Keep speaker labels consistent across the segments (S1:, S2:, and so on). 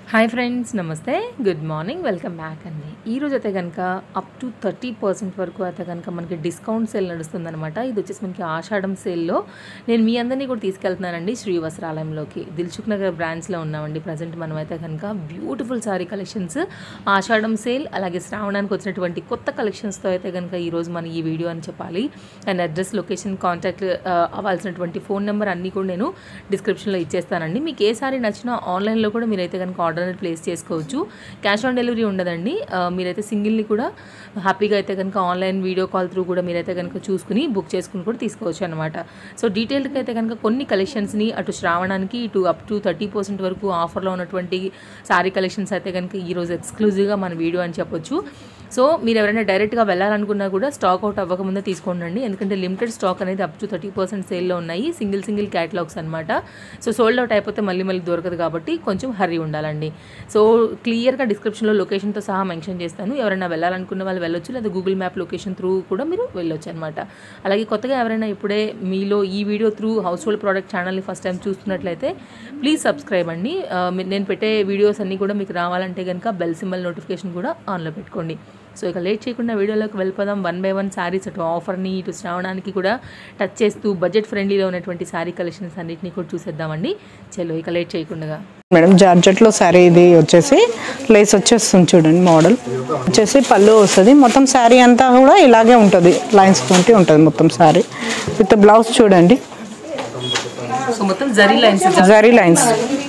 S1: Hi friends నమస్తే good morning welcome back అండి ఈరోజు అయితే కనుక అప్ టు థర్టీ పర్సెంట్ వరకు అయితే కనుక మనకి డిస్కౌంట్ సేల్ నడుస్తుందన్నమాట ఇది వచ్చేసి మనకి ఆషాఢం సేల్లో నేను మీ అందరినీ కూడా తీసుకెళ్తున్నానండి శ్రీ వస్త్రాలయంలోకి దిల్సుఖ్ నగర్ బ్రాంచ్లో ఉన్నామండి ప్రజెంట్ మనం అయితే కనుక beautiful sari collections Ashadham sale అలాగే శ్రావణానికి వచ్చినటువంటి కొత్త కలెక్షన్స్తో అయితే కనుక ఈరోజు మన ఈ వీడియో అని చెప్పాలి అండ్ అడ్రస్ లొకేషన్ కాంటాక్ట్ అవ్వాల్సినటువంటి ఫోన్ నెంబర్ అన్నీ కూడా నేను డిస్క్రిప్షన్లో ఇచ్చేస్తానండి మీకు ఏ సారీ నచ్చినా ఆన్లైన్లో కూడా మీరైతే కనుక ఆర్డర్ అనేది ప్లేస్ చేసుకోవచ్చు క్యాష్ ఆన్ డెలివరీ ఉండదండి ఆ, మీరైతే సింగిల్ని కూడా హ్యాపీగా అయితే కనుక ఆన్లైన్ వీడియో కాల్ త్రూ కూడా మీరైతే కనుక చూసుకుని బుక్ చేసుకుని కూడా తీసుకోవచ్చు అనమాట సో డీటెయిల్గా అయితే కనుక కొన్ని కలెక్షన్స్ని అటు శ్రావణానికి ఇటు అప్ టు థర్టీ పర్సెంట్ వరకు ఆఫర్లో ఉన్నటువంటి శారీ కలెక్షన్స్ అయితే కనుక ఈరోజు ఎక్స్క్లూజివ్గా మన వీడియో అని చెప్పొచ్చు సో మీరు ఎవరైనా డైరెక్ట్గా వెళ్ళాలనుకున్నా కూడా స్టాక్ అవుట్ అవ్వకముందే తీసుకోండి ఎందుకంటే లిమిటెడ్ స్టాక్ అనేది అప్ టు థర్టీ పర్సెంట్ సేల్లో ఉన్నాయి సింగిల్ సింగిల్ క్యాటలాగ్స్ అనమాట సో సోల్డ్ అవుట్ అయిపోతే మళ్ళీ మళ్ళీ దొరకదు కాబట్టి కొంచెం హర్రీ ఉండాలండి సో క్లియర్గా డిస్క్రిప్షన్లో లొకేషన్తో సహా మెన్షన్ చేస్తాను ఎవరైనా వెళ్ళాలనుకున్న వాళ్ళు వెళ్ళొచ్చు లేదా గూగుల్ మ్యాప్ లొకేషన్ త్రూ కూడా మీరు వెళ్ళొచ్చు అనమాట అలాగే కొత్తగా ఎవరైనా ఇప్పుడే మీలో ఈ video through household product ఛానల్ని ఫస్ట్ టైం చూస్తున్నట్లయితే ప్లీజ్ సబ్స్క్రైబ్ అండి ఆ, మీ- నేను పెట్టే వీడియోస్ అన్నీ కూడా మీకు రావాలంటే కనుక బెల్ సింబల్ నోటిఫికేషన్ కూడా ఆన్లో పెట్టుకోండి సో ఇక లేట్ చేయకుండా వీడియోలోకి వెళ్ళిపోదాం వన్ బై వన్ శారీస్ అటు ఆఫర్ని ఇటు శ్రావణానికి కూడా టచ్ చేస్తూ బడ్జెట్ ఫ్రెండ్లీలో ఉన్నటువంటి శారీ కలెక్షన్స్ అన్నిటిని కూడా చూసేద్దామండి చలో ఇక లేట్ చేయకుండా
S2: మేడం జార్జెట్లో శారీ ఇది వచ్చేసి లేస్ వచ్చేస్తుంది చూడండి మోడల్ వచ్చేసి పళ్ళు వస్తుంది మొత్తం శారీ అంతా కూడా ఇలాగే ఉంటుంది లైన్స్ తోటి ఉంటుంది మొత్తం శారీ విత్ బ్లౌజ్ చూడండి
S1: సో మొత్తం zari lines
S2: zari lines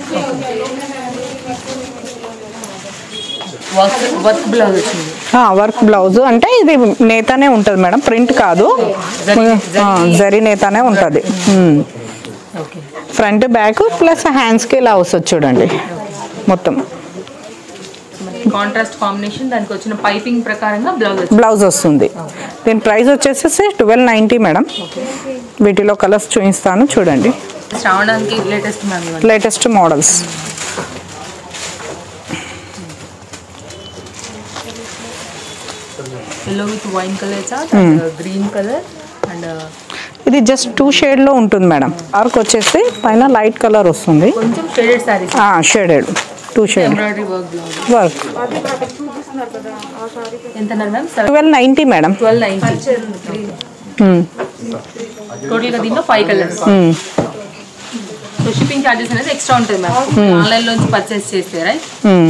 S1: work work blouse వచ్చింది
S2: వర్క్ బ్లౌజ్ అంటే ఇది నేతానే ఉంటుంది మేడం ప్రింట్ కాదు ఆ, జరీ నేతానే ఉంటుంది
S1: ఓకే
S2: ఫ్రంట్ బ్యాక్ ప్లస్ హ్యాండ్స్కి ఇలా వస్తుంది చూడండి మొత్తం
S1: కాంట్రాస్ట్ కాంబినేషన్ దానికి వచ్చిన పైపింగ్ ప్రకారంగా బ్లౌజ్ వచ్చింది
S2: బ్లౌజ్ వస్తుంది దీని ప్రైస్ వచ్చేసేసి ట్వెల్వ్ నైంటీ మేడం వీటిలో కలర్స్ చూపిస్తాను చూడండి
S1: శ్రావణానికి లేటెస్ట్ మ్యామ్ ఇవన్నీ
S2: latest models
S1: yellow with wine colour chart and green colour and
S2: ఇది జస్ట్ టూ షేడ్లో ఉంటుంది మేడం డార్క్ వచ్చేసి పైన లైట్ కలర్ వస్తుంది
S1: కొంచెం shaded saris
S2: shaded two shade
S1: embroidery work blouse
S2: work
S1: ఎంత అన్నారు ma'am seven
S2: twelve ninety madam
S1: twelve ninety టోటల్గా దీంట్లో five colours so shipping charges అనేది ఎక్స్ట్రా ఉంటుంది మ్యామ్ ఆన్లైన్లోంచి పర్చేస్ చేస్తే రైట్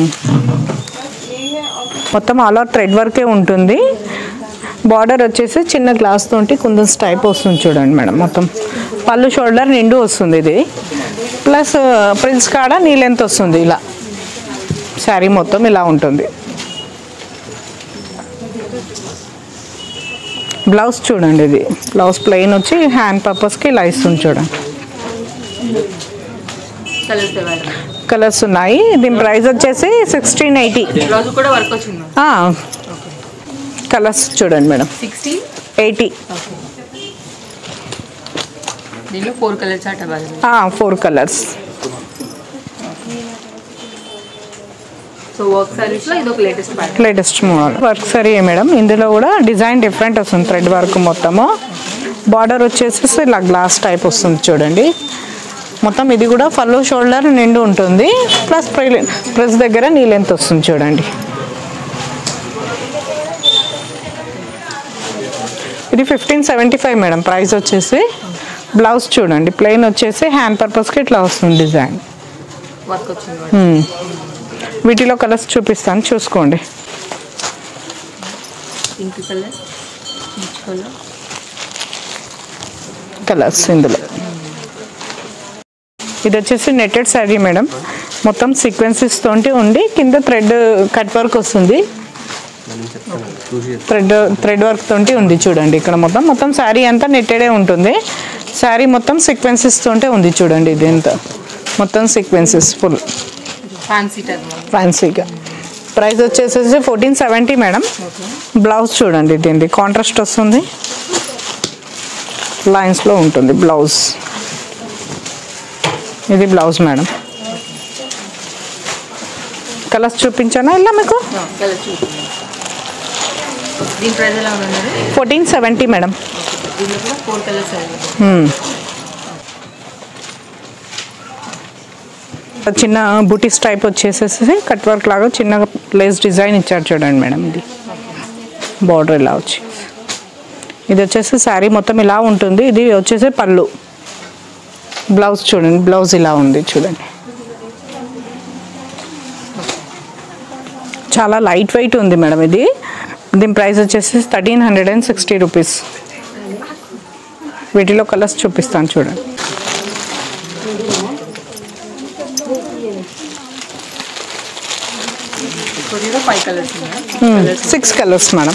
S2: మొత్తం ఆల్ ఓవర్ థ్రెడ్ వర్కే ఉంటుంది బార్డర్ వచ్చేసి చిన్న గ్లాస్ తోటి కుందన్స్ టైప్ వస్తుంది చూడండి మేడం మొత్తం పళ్ళు షోల్డర్ నిండు వస్తుంది ఇది ప్లస్ ప్రిన్స్ కాడ నీ లెంత్ వస్తుంది ఇలా శారీ మొత్తం ఇలా ఉంటుంది బ్లౌజ్ చూడండి ఇది బ్లౌజ్ ప్లెయిన్ వచ్చి హ్యాండ్ పర్పస్కి ఇలా ఇస్తుంది చూడండి
S1: కలర్స్ ఇవ్వాలి
S2: కలర్స్ ఉన్నాయి దీని ప్రైస్ వచ్చేసి సిక్స్టీన్ ఎయిటీ
S1: బ్లౌజ్ కూడా వర్క్ వచ్చింది మ్యామ్
S2: కలర్స్ చూడండి మేడం
S1: సిక్స్టీ
S2: ఎయిటీ
S1: దీంట్లో ఫోర్ కలర్ చార్ట్ అవ్వాలి
S2: ఫోర్ కలర్స్
S1: సో వర్క్ సారీస్లో ఇది ఒక latest pattern
S2: latest model work సరే మేడం ఇందులో కూడా డిజైన్ డిఫరెంట్ వస్తుంది థ్రెడ్ వర్క్ మొత్తము బార్డర్ వచ్చేసి ఇలా గ్లాస్ టైప్ వస్తుంది చూడండి మొత్తం ఇది కూడా ఫల్లో షోల్డర్ నిండు ఉంటుంది ప్లస్ ప్రెస్ దగ్గర నీ లెంత్ వస్తుంది చూడండి ఇది fifteen seventy five madam price వచ్చేసి బ్లౌజ్ చూడండి ప్లెయిన్ వచ్చేసి హ్యాండ్ పర్పస్కి ఇట్లా వస్తుంది డిజైన్
S1: వర్క్ వచ్చింది మేడం
S2: వీటిలో కలర్స్ చూపిస్తాను చూసుకోండి
S1: pink colour peach colour
S2: colours ఇందులో ఇది వచ్చేసి నెట్టెడ్ శారీ మేడం మొత్తం సీక్వెన్సెస్ తోటి ఉండి కింద థ్రెడ్ కట్ వర్క్ వస్తుంది థ్రెడ్ థ్రెడ్ వర్క్ తోటి ఉంది చూడండి ఇక్కడ మొత్తం మొత్తం శారీ అంతా నెట్టెడే ఉంటుంది శారీ మొత్తం సీక్వెన్సెస్ తోటే ఉంది చూడండి ఇది ఎంత మొత్తం సీక్వెన్సెస్ ఫుల్
S1: ఫ్యాన్సీ టైప్
S2: ఫ్యాన్సీగా ప్రైస్ వచ్చేసేసి ఫోర్టీన్ సెవెంటీ మేడం బ్లౌజ్ చూడండి దీనికి కాంట్రాస్ట్ వస్తుంది లైన్స్లో ఉంటుంది బ్లౌజ్ ఇది బ్లౌజ్ మేడం కలర్స్ చూపించానా ఇలా మీకు
S1: కలర్ చూపించండి దీని ప్రైస్ ఎలా ఉందండి
S2: ఫోర్టీన్ సెవెంటీ మేడం
S1: దీనిలో కూడా ఫోర్ కలర్స్ అవైలబుల్
S2: ఇట్లా చిన్న బుటీస్ టైప్ వచ్చేసేసి కట్ వర్క్ లాగా చిన్నగా లేస్ డిజైన్ ఇచ్చారు చూడండి మేడం ఇది బార్డర్ ఇలా వచ్చి ఇది వచ్చేసి శారీ మొత్తం ఇలా ఉంటుంది ఇది వచ్చేసి పళ్ళు బ్లౌజ్ చూడండి బ్లౌజ్ ఇలా ఉంది చూడండి చాలా లైట్ వెయిట్ ఉంది మేడం ఇది దీని ప్రైస్ వచ్చేసి thirteen hundred and sixty rupees వీటిలో కలర్స్ చూపిస్తాను చూడండి
S1: కొద్దిగా ఫైవ్ కలర్స్ ఉన్నాయి
S2: సిక్స్ కలర్స్ మేడం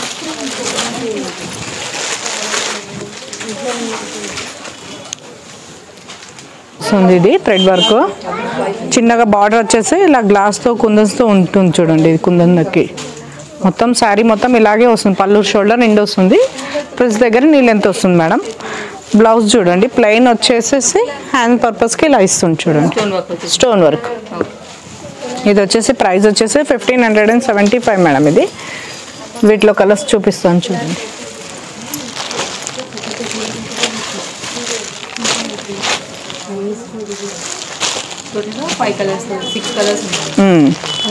S2: ఉంది ఇది థ్రెడ్ వర్క్ చిన్నగా బార్డర్ వచ్చేసి ఇలా గ్లాస్తో కుందన్స్తో ఉంటుంది చూడండి ఇది కుందన్కి మొత్తం శారీ మొత్తం ఇలాగే వస్తుంది పళ్ళు షోల్డర్ నిండు వస్తుంది ప్రెస్ దగ్గర నీ లెంత్ వస్తుంది మేడం బ్లౌజ్ చూడండి ప్లెయిన్ వచ్చేసేసి హ్యాండ్ పర్పస్కి ఇలా ఇస్తుంది చూడండి
S1: స్టోన్ వర్క్ వచ్చేసి
S2: స్టోన్ వర్క్ ఇది వచ్చేసి ప్రైస్ వచ్చేసి fifteen hundred and seventy five madam ఇది వీటిలో కలర్స్ చూపిస్తాను చూడండి
S1: కొద్దిగా ఫైవ్ కలర్స్ సిక్స్ కలర్స్ ఉన్నాయి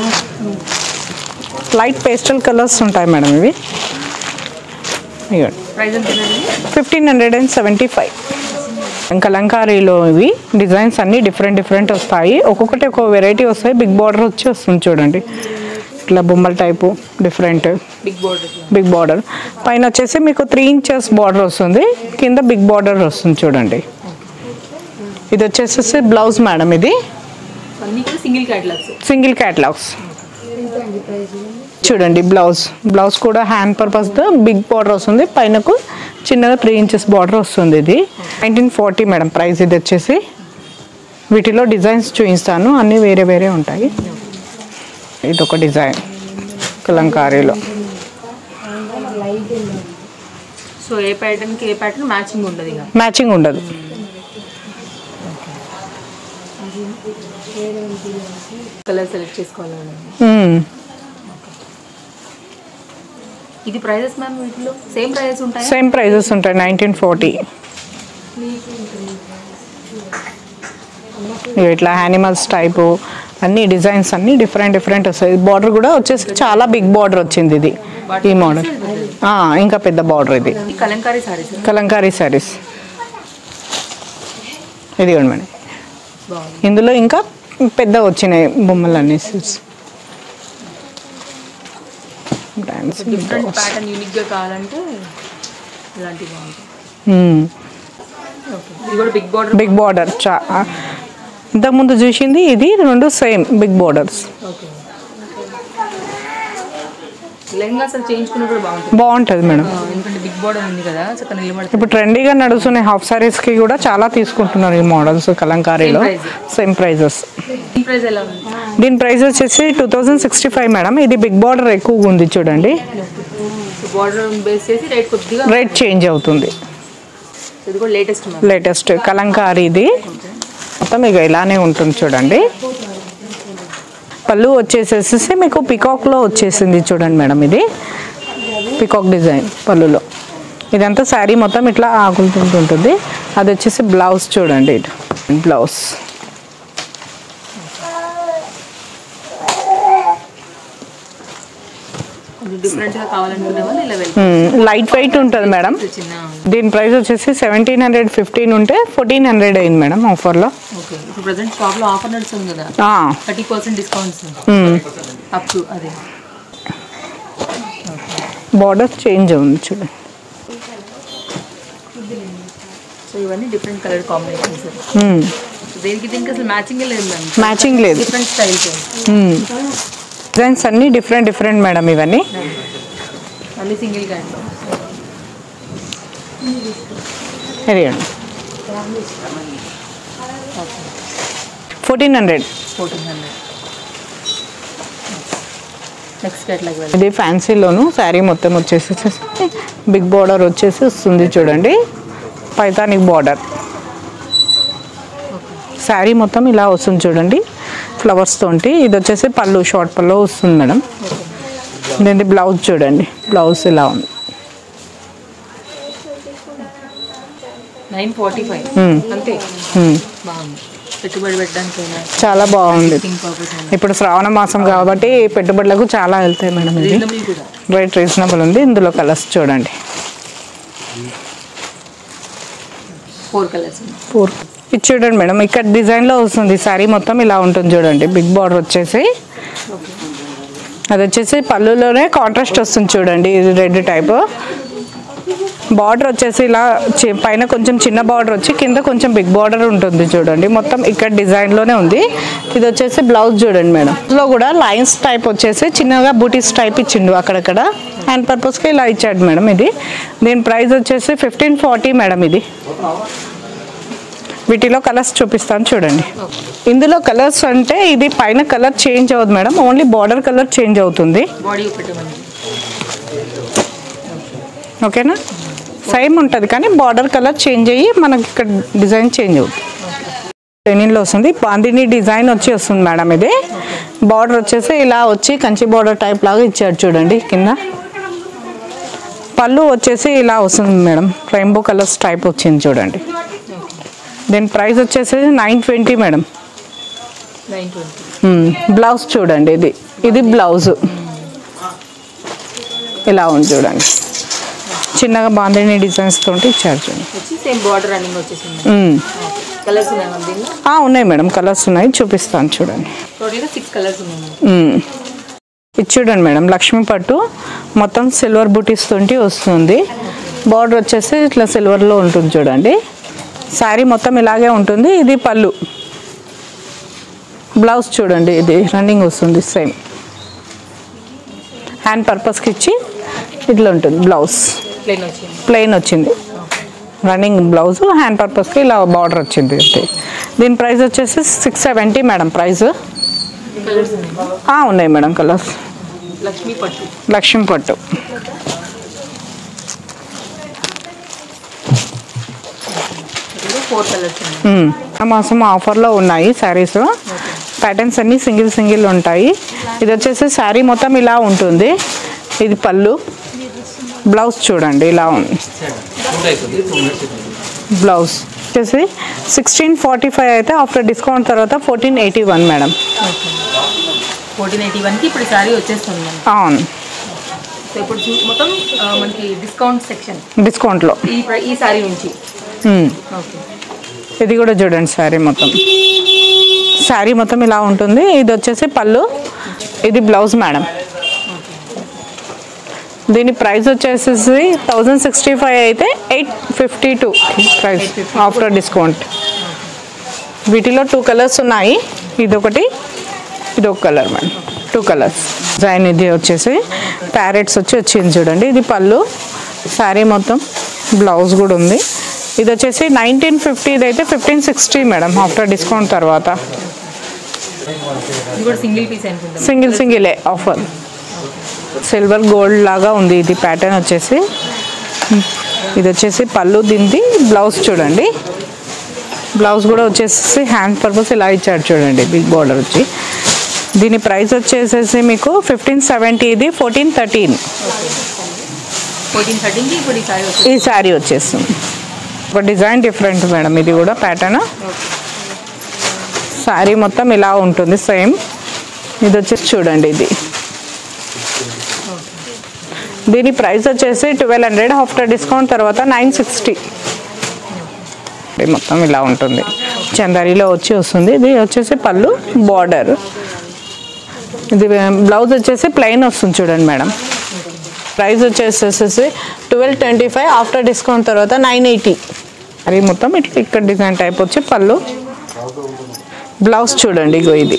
S2: లైట్ పేస్టల్ కలర్స్ ఉంటాయి మేడం ఇవి ఇవ్వండి
S1: ప్రైస్ ఎంత ఉందండి
S2: fifteen hundred and seventy five కలంకారీలో ఇవి డిజైన్స్ అన్నీ డిఫరెంట్ డిఫరెంట్ వస్తాయి ఒక్కొక్కటి ఒక్కొక్క వెరైటీ వస్తాయి బిగ్ బార్డర్ వచ్చి వస్తుంది చూడండి ఇట్లా బొమ్మల type different
S1: big border
S2: big border పైన వచ్చేసి మీకు త్రీ ఇంచెస్ బార్డర్ వస్తుంది కింద బిగ్ బార్డర్ వస్తుంది చూడండి ఇది వచ్చేసేసి బ్లౌజ్ మేడం ఇది
S1: అన్నీ కూడా సింగిల్ క్యాటలాగ్స్
S2: సింగిల్ క్యాటలాగ్స్ చూడండి బ్లౌజ్ బ్లౌజ్ కూడా హ్యాండ్ పర్పస్తో బిగ్ బార్డర్ వస్తుంది పైనకు చిన్నగా త్రీ ఇంచెస్ బార్డర్ వస్తుంది ఇది నైన్టీన్ ఫార్టీ మేడం ప్రైస్ ఇది వచ్చేసి వీటిలో డిజైన్స్ చూపిస్తాను అన్నీ వేరే వేరే ఉంటాయి ఇది ఒక డిజైన్ కలంకారీలో
S1: సో ఏ ప్యాటర్న్కి ఏ ప్యాటర్న్ మ్యాచింగ్ ఉండదు ఇక
S2: మ్యాచింగ్ ఉండదు
S1: కలర్ సెలెక్ట్ చేసుకోవాలండి
S2: మ్మ్.
S1: ఇది ప్రైజెస్ మ్యామ్ వీటిలో సేమ్ ప్రైజెస్ ఉంటాయి
S2: సేమ్ ప్రైజెస్ ఉంటాయి నైన్టీన్ ఫార్టీ ఇట్లా యానిమల్స్ టైపు అన్ని డిజైన్స్ అన్ని డిఫరెంట్ డిఫరెంట్ వస్తాయి బార్డర్ కూడా వచ్చేసి చాలా బిగ్ బార్డర్ వచ్చింది ఇది ఈ మోడల్ ఇంకా పెద్ద బార్డర్ ఇది
S1: ఇది కలంకారీ సారీస్
S2: కలంకారీ శారీస్ ఇది కూడా మేడం
S1: బాగుంది
S2: ఇందులో ఇంకా పెద్ద వచ్చినాయి బొమ్మలు అన్ని
S1: డిఫరెంట్ ప్యాటర్న్ యూనిక్గా కావాలంటే ఇలాంటివి బాగుంటాయి ఓకే ఇది కూడా బిగ్ బార్డర్
S2: బిగ్ బార్డర్ చా ఇంతకుముందు చూసింది ఇది రెండు same big borders
S1: okay lehenga అసలు చేయించుకున్న కూడా బాగుంటుంది
S2: బాగుంటుంది మేడం
S1: ఆ, ఎందుకంటే బిగ్ బార్డర్ ఉంది కదా చక్కగా నిలబడుతుంది
S2: ఇప్పుడు ట్రెండీగా నడుస్తున్న హాఫ్ సారీస్కి కూడా చాలా తీసుకుంటున్నారు ఈ మోడల్స్ కలంకారీలో
S1: Same price.
S2: సేమ్ ప్రైజెస్
S1: ఈ ప్రైస్ ఎలా ఉంది
S2: దీని ప్రైస్ వచ్చేసి two thousand sixty five madam ఇది బిగ్ బార్డర్ ఎక్కువగా ఉంది చూడండి
S1: బార్డర్ బేస్ చేసి రేట్ కొద్దిగా
S2: రేట్ చేంజ్ అవుతుంది
S1: ఇది కూడా లేటెస్ట్ మ్యామ్
S2: లేటెస్ట్ కలంకారీ ఇది మొత్తం ఇక ఇలానే ఉంటుంది చూడండి పళ్ళు వచ్చేసేసి మీకు పికాక్లో వచ్చేసింది చూడండి మేడం ఇది పికాక్ డిజైన్ పళ్ళులో ఇదంతా శారీ మొత్తం ఇట్లా ఆకులుతుంటుంది అది వచ్చేసి బ్లౌజ్ చూడండి ఇటు బ్లౌజ్
S1: కొంచెం డిఫరెంట్గా కావాలనుకునే వాళ్ళు ఇలా వెళ్తారు
S2: లైట్ వెయిట్ ఉంటుంది మేడం
S1: చిన్న
S2: దీని ప్రైస్ వచ్చేసి సెవెంటీన్ హండ్రెడ్ ఫిఫ్టీన్ ఉంటే ఫోర్టీన్ హండ్రెడ్ అయింది మేడం ఆఫర్లో
S1: ఓకే ఇప్పుడు ప్రజెంట్ షాప్లో ఆఫర్ నడుస్తుంది కదా thirty percent discounts up to అదే
S2: బార్డర్ చేంజ్ ఉంది చూడండి
S1: సో ఇవన్నీ డిఫరెంట్ కలర్ కాంబినేషన్స్
S2: మ్మ్.
S1: దేనికి దీనికి అసలు మ్యాచింగ్ లేదు మ్యామ్
S2: మ్యాచింగ్ లేదు
S1: డిఫరెంట్ స్టైల్స్
S2: డిజైన్స్ అన్నీ డిఫరెంట్ డిఫరెంట్ మేడం ఇవన్నీ
S1: అన్ని సింగిల్ క్యాట్లో
S2: ఇదిగోండి fourteen hundred
S1: fourteen hundred next catalogue వెళ్దాం
S2: ఇది ఫ్యాన్సీలోను శారీ మొత్తం వచ్చేసి బిగ్ బార్డర్ వచ్చేసి వస్తుంది చూడండి పైతానిక్ బార్డర్ శారీ మొత్తం ఇలా వస్తుంది చూడండి ఫ్లవర్స్ తోటి ఇది వచ్చేసి పళ్ళు షార్ట్ పళ్ళు వస్తుంది మేడం దీని బ్లౌజ్ చూడండి బ్లౌజ్ ఇలా ఉంది
S1: నైన్ ఫార్టీ ఫైవ్
S2: Hmm.
S1: అంతే
S2: Hmm.
S1: బాగుంది పెట్టుబడి పెట్టడానికైనా
S2: చాలా బాగుంది
S1: థింక్ పర్పస్ అయినా
S2: ఇప్పుడు శ్రావణ మాసం కాబట్టి పెట్టుబడులకు చాలా వెళ్తాయి మేడం ఇది
S1: రీజనబుల్ కూడా
S2: రేట్ రీజనబుల్ ఉంది ఇందులో కలర్స్ చూడండి
S1: ఫోర్ కలర్స్ ఉన్నాయి
S2: ఫోర్ ఇది చూడండి మేడం ఇక్కడ డిజైన్లో వస్తుంది సారీ మొత్తం ఇలా ఉంటుంది చూడండి బిగ్ బార్డర్ వచ్చేసి అది వచ్చేసి పళ్ళులోనే కాంట్రాస్ట్ వస్తుంది చూడండి ఇది రెడ్ టైప్ బార్డర్ వచ్చేసి ఇలా చి- పైన కొంచెం చిన్న బార్డర్ వచ్చి కింద కొంచెం బిగ్ బార్డర్ ఉంటుంది చూడండి మొత్తం ఇక్కడ డిజైన్లోనే ఉంది ఇది వచ్చేసి బ్లౌజ్ చూడండి మేడం ఇందులో కూడా లైన్స్ టైప్ వచ్చేసి చిన్నగా బూటీస్ టైప్ ఇచ్చిండు అక్కడక్కడ హ్యాండ్ పర్పస్కి ఇలా ఇచ్చాడు మేడం ఇది దీని ప్రైస్ వచ్చేసి ఫిఫ్టీన్ ఫార్టీ మేడం ఇది వీటిలో కలర్స్ చూపిస్తాను చూడండి ఇందులో కలర్స్ అంటే ఇది పైన కలర్ చేంజ్ అవ్వదు madam only border colour change అవుతుంది
S1: బాడీ ఒకటి మనకి
S2: ఓకేనా సేమ్ ఉంటుంది కానీ బార్డర్ కలర్ చేంజ్ అయ్యి మనకి ఇక్కడ డిజైన్ చేంజ్ అవుతుంది లెనిన్లో వస్తుంది బాందిని డిజైన్ వచ్చి వస్తుంది మేడం ఇది బార్డర్ వచ్చేసి ఇలా వచ్చి కంచి బార్డర్ టైప్ లాగా ఇచ్చాడు చూడండి కింద పళ్ళు వచ్చేసి ఇలా వస్తుంది మేడం రెయిన్బో కలర్స్ టైప్ వచ్చింది చూడండి దీని ప్రైస్ వచ్చేసి nine twenty madam
S1: nine twenty
S2: blouse చూడండి ఇది ఇది బ్లౌజ్ ఇలా ఉంది చూడండి చిన్నగా బాందిని డిజైన్స్ తోటి ఇచ్చారు చూడండి
S1: వచ్చి సేమ్ బార్డర్ రన్నింగ్ వచ్చేసింది
S2: మ్మ్.
S1: కలర్స్ ఉన్నాయి మన దీనిలో
S2: ఆ, ఉన్నాయి మేడం కలర్స్ ఉన్నాయి చూపిస్తాను చూడండి
S1: టోటల్గా సిక్స్ కలర్స్ ఉన్నాయి
S2: మ్మ్. ఇది చూడండి మేడం లక్ష్మీ పట్టు మొత్తం సిల్వర్ బూటీస్ తోటి వస్తుంది బార్డర్ వచ్చేసి ఇట్లా సిల్వర్లో ఉంటుంది చూడండి శారీ మొత్తం ఇలాగే ఉంటుంది ఇది పళ్ళు బ్లౌజ్ చూడండి ఇది రన్నింగ్ వస్తుంది సేమ్ హ్యాండ్ పర్పస్కి ఇచ్చి ఇట్లా ఉంటుంది బ్లౌజ్
S1: ప్లేన్ వచ్చింది
S2: ప్లెయిన్ వచ్చింది రన్నింగ్ బ్లౌజ్ హ్యాండ్ పర్పస్కి ఇలా బార్డర్ వచ్చింది అంతే దీని ప్రైస్ వచ్చేసి six seventy madam price
S1: colours ఉన్నాయి
S2: ఉన్నాయి మేడం కలర్స్
S1: లక్ష్మీ పట్టు
S2: లక్ష్మీ పట్టు
S1: ఫోర్ కలర్స్ ఉన్నాయి
S2: మ్మ్. ఆ మాసం ఆఫర్లో ఉన్నాయి శారీస్ ప్యాటర్న్స్ అన్నీ సింగిల్ సింగిల్ ఉంటాయి ఇది వచ్చేసి శారీ మొత్తం ఇలా ఉంటుంది ఇది పళ్ళు బ్లౌజ్ చూడండి ఇలా ఉంది బ్లౌజ్ వచ్చేసి సిక్స్టీన్ ఫార్టీ ఫైవ్ అయితే ఆఫ్టర్ డిస్కౌంట్ తర్వాత fourteen eighty one madam
S1: fourteen eighty వన్కి ఇప్పుడు శారీ వచ్చేస్తుంది మనకి
S2: అవును
S1: సో ఇప్పుడు చూ- మొత్తం ఆ, మనకి డిస్కౌంట్ సెక్షన్
S2: డిస్కౌంట్లో
S1: ఈ ప్ర- ఈ శారీ నుంచి
S2: మ్మ్.
S1: ఓకే
S2: ఇది కూడా చూడండి శారీ మొత్తం శారీ మొత్తం ఇలా ఉంటుంది ఇది వచ్చేసి పళ్ళు ఇది బ్లౌజ్ మేడం దీని ప్రైస్ వచ్చేసేసి థౌజండ్ సిక్స్టీ ఫైవ్ అయితే eight fifty two price after discount వీటిలో టూ కలర్స్ ఉన్నాయి ఇదొకటి ఇది ఒక colour madam two colours design ఇది వచ్చేసి ప్యారెట్స్ వచ్చి వచ్చింది చూడండి ఇది పళ్ళు శారీ మొత్తం బ్లౌజ్ కూడా ఉంది ఇది వచ్చేసి నైన్టీన్ ఫిఫ్టీది అయితే fifteen sixty madam after discount తర్వాత
S1: ఇది కూడా సింగిల్ పీస్ అనుకుంటాం
S2: సింగిల్ సింగిలే ఆఫర్ సిల్వర్ గోల్డ్ లాగా ఉంది ఇది ప్యాటర్న్ వచ్చేసి ఇది వచ్చేసి పళ్ళు దీనిది బ్లౌజ్ చూడండి బ్లౌజ్ కూడా వచ్చేసి హ్యాండ్ పర్పస్ ఇలా ఇచ్చాడు చూడండి బిగ్ బార్డర్ వచ్చి దీని ప్రైస్ వచ్చేసేసి మీకు ఫిఫ్టీన్ సెవెంటీ ఇది ఫోర్టీన్ థర్టీన్
S1: ఫోర్టీన్ థర్టీన్కి ఇప్పుడు ఈ శారీ వచ్చింది
S2: ఈ శారీ వచ్చేస్తుంది ఒక డిజైన్ డిఫరెంట్ మేడం ఇది కూడా ప్యాటర్న్ శారీ మొత్తం ఇలా ఉంటుంది సేమ్ ఇది వచ్చేసి చూడండి ఇది దీని ప్రైస్ వచ్చేసి ట్వెల్వ్ హండ్రెడ్ ఆఫ్టర్ డిస్కౌంట్ తర్వాత నైన్ సిక్స్టీ మొత్తం ఇలా ఉంటుంది చందరిలో వచ్చి వస్తుంది ఇది వచ్చేసి పళ్ళు బార్డర్ ఇది బ్లౌజ్ వచ్చేసి ప్లెయిన్ వస్తుంది చూడండి మేడం ప్రైస్ వచ్చేసేసి twelve twenty five after discount తర్వాత నైన్ ఎయిటీ అది మొత్తం ఇట్లా ఇక్కడ డిజైన్ టైప్ వచ్చి పళ్ళు బ్లౌజ్ చూడండి ఇగో ఇది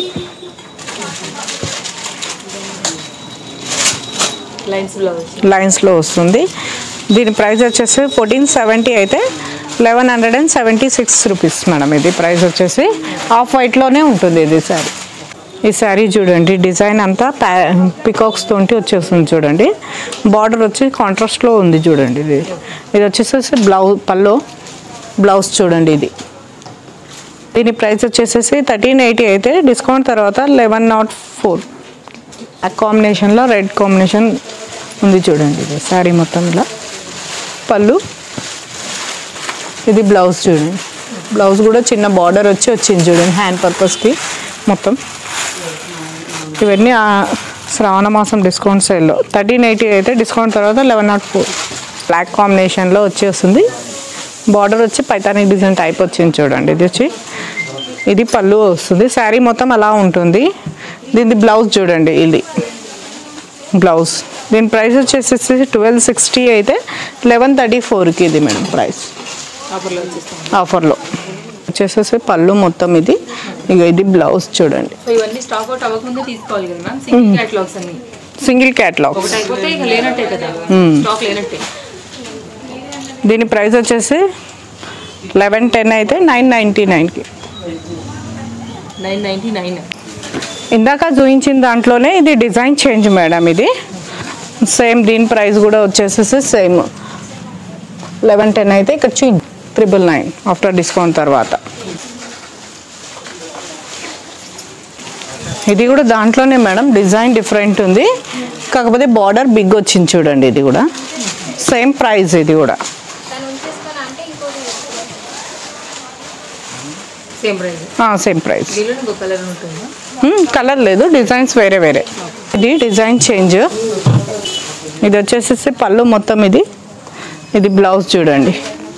S1: లైన్స్ బ్లౌజ్
S2: లైన్స్లో వస్తుంది దీని ప్రైస్ వచ్చేసి ఫోర్టీన్ సెవెంటీ అయితే eleven hundred and seventy six rupees madam ఇది ప్రైస్ వచ్చేసి ఆఫ్ వైట్లోనే ఉంటుంది ఇది శారీ ఈ శారీ చూడండి డిజైన్ అంతా ప్యా పికాక్స్ తోటి వచ్చేస్తుంది చూడండి బార్డర్ వచ్చి కాంట్రాస్ట్లో ఉంది చూడండి ఇది ఇది వచ్చేసేసి బ్లౌజ్ పల్లో బ్లౌజ్ చూడండి ఇది దీని ప్రైస్ వచ్చేసేసి థర్టీన్ ఎయిటీ అయితే డిస్కౌంట్ తర్వాత లెవెన్ నాట్ ఫోర్ ఆ కాంబినేషన్లో రెడ్ కాంబినేషన్ ఉంది చూడండి ఇది శారీ మొత్తం ఇలా పళ్ళు ఇది బ్లౌజ్ చూడండి బ్లౌజ్ కూడా చిన్న బార్డర్ వచ్చి వచ్చింది చూడండి హ్యాండ్ పర్పస్కి మొత్తం ఇవన్నీ ఆ శ్రావణ మాసం డిస్కౌంట్ సేల్లో థర్టీన్ ఎయిటీ అయితే డిస్కౌంట్ తర్వాత లెవెన్ నాట్ ఫోర్ బ్లాక్ కాంబినేషన్లో వచ్చి వస్తుంది బార్డర్ వచ్చి పైతానిక్ డిజైన్ టైప్ వచ్చింది చూడండి ఇది వచ్చి ఇది పళ్ళు వస్తుంది శారీ మొత్తం అలా ఉంటుంది దీని బ్లౌజ్ చూడండి ఇది బ్లౌజ్ దీని ప్రైస్ వచ్చేసి ట్వెల్వ్ సిక్స్టీ అయితే లెవెన్ థర్టీ ఫోర్కి ఇది మేడం ప్రైస్
S1: ఆఫర్లో వచ్చేస్తాం
S2: ఆఫర్లో వచ్చేసేసి పళ్ళు మొత్తం ఇది ఇక ఇది బ్లౌజ్ చూడండి
S1: సో ఇవన్నీ స్టాక్ అవుట్ అవ్వకముందే తీసుకోవాలి కదా మ్యామ్ సింగిల్ క్యాటలాగ్స్ అన్ని
S2: సింగిల్ క్యాటలాగ్
S1: ఒకటి అయిపోతే ఇక లేనట్టే కదా స్టాక్ లేనట్టే
S2: దీని ప్రైస్ వచ్చేసి లెవెన్ టెన్ అయితే నైన్ నైంటీ నైన్కి
S1: నైన్ నైంటీ నైన్
S2: ఇందాక చూపించిన దాంట్లోనే ఇది డిజైన్ చేంజ్ మేడం ఇది సేమ్ దీని ప్రైస్ కూడా వచ్చేసేసి సేమ్ లెవెన్ టెన్ అయితే ఇక్కడ చూ త్రిబుల్ నైన్ ఆఫ్టర్ డిస్కౌంట్ తర్వాత ఇది కూడా దాంట్లోనే మేడం డిజైన్ డిఫరెంట్ ఉంది కాకపోతే బార్డర్ బిగ్ వచ్చింది చూడండి ఇది కూడా సేమ్ ప్రైస్ ఇది కూడా
S1: సేమ్ ప్రైస్
S2: సేమ్ ప్రైస్
S1: దీనిలో ఇంకో కలర్ ఉంటుందా
S2: కలర్ లేదు డిజైన్స్ వేరే వేరే ఇది డిజైన్ చేంజ్ ఇది వచ్చేసేసి పళ్ళు మొత్తం ఇది ఇది బ్లౌజ్ చూడండి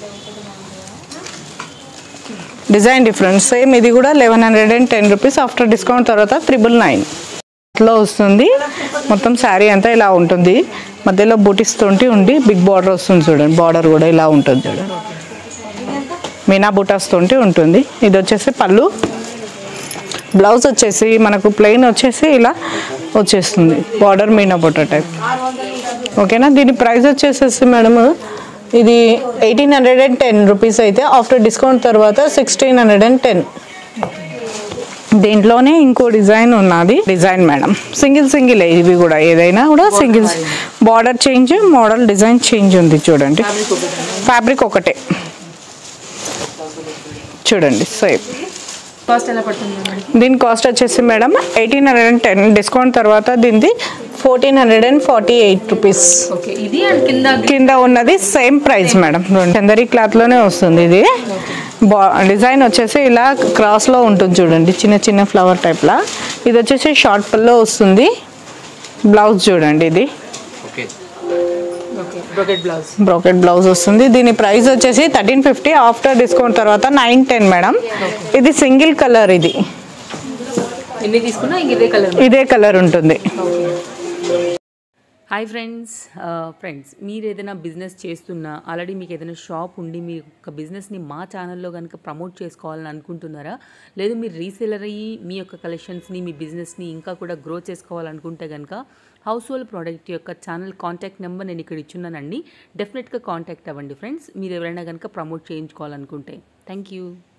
S2: డిజైన్ డిఫరెంట్ సేమ్ ఇది కూడా eleven hundred and ten rupees after discount తర్వాత త్రిబుల్ నైన్ లో వస్తుంది మొత్తం శారీ అంతా ఇలా ఉంటుంది మధ్యలో బూటీస్ తోటి ఉండి బిగ్ బార్డర్ వస్తుంది చూడండి బార్డర్ కూడా ఇలా ఉంటుంది చూడండి మీనా బూటాస్ తోటి ఉంటుంది ఇది వచ్చేసి పళ్ళు బ్లౌజ్ వచ్చేసి మనకు ప్లెయిన్ వచ్చేసి ఇలా వచ్చేస్తుంది బార్డర్ మీనా బుట్ట టైప్ ఓకేనా దీని ప్రైస్ వచ్చేసేసి మేడం ఇది eighteen hundred and ten rupees అయితే ఆఫ్టర్ డిస్కౌంట్ తర్వాత సిక్స్టీన్ హండ్రెడ్ అండ్ టెన్ దీంట్లోనే ఇంకో డిజైన్ ఉన్నది డిజైన్ మేడం సింగిల్ సింగిల్ ఇవి కూడా ఏదైనా కూడా single border change model design change ఉంది చూడండి ఫ్యాబ్రిక్ ఒకటే చూడండి సేమ్
S1: కాస్ట్ ఎలా పడుతుంది మనకి
S2: దీని కాస్ట్ వచ్చేసి madam eighteen hundred and ten discount తర్వాత దీనిది fourteen hundred and forty eight rupees
S1: okay ఇది అండ్ కింద
S2: కింద ఉన్నది సేమ్ ప్రైస్ మేడం చందరి క్లాత్లోనే వస్తుంది ఇది బా డిజైన్ వచ్చేసి ఇలా క్రాస్లో ఉంటుంది చూడండి చిన్న చిన్న ఫ్లవర్ టైప్లా ఇది వచ్చేసి షార్ట్ పల్లో వస్తుంది బ్లౌజ్ చూడండి ఇది
S1: okay brocade blouse
S2: brocade blouse వస్తుంది దీని ప్రైస్ వచ్చేసి థర్టీన్ ఫిఫ్టీ ఆఫ్టర్ డిస్కౌంట్ తర్వాత నైన్ టెన్ మేడం ఇది సింగిల్ కలర్ ఇది
S1: ఎన్ని తీసుకున్నా ఇంక ఇదే కలర్
S2: ఇదే కలర్ ఉంటుంది
S1: హాయ్ ఫ్రెండ్స్ ఫ్రెండ్స్ మీరు ఏదైనా బిజినెస్ చేస్తున్నా ఆల్రెడీ మీకు ఏదైనా షాప్ ఉండి మీ యొక్క బిజినెస్ని మా ఛానల్లో కనుక ప్రమోట్ చేసుకోవాలని అనుకుంటున్నారా లేదు మీరు రీసేలర్ అయ్యి మీ యొక్క కలెక్షన్స్ని మీ బిజినెస్ని ఇంకా కూడా గ్రో చేసుకోవాలనుకుంటే కనుక హౌస్ హోల్డ్ ప్రోడక్ట్ యొక్క ఛానల్ కాంటాక్ట్ నెంబర్ నేను ఇక్కడ ఇచ్చున్నానండి డెఫినెట్గా కాంటాక్ట్ అవ్వండి ఫ్రెండ్స్ మీరు ఎవరైనా కనుక ప్రమోట్ చేయించుకోవాలనుకుంటే థ్యాంక్ యూ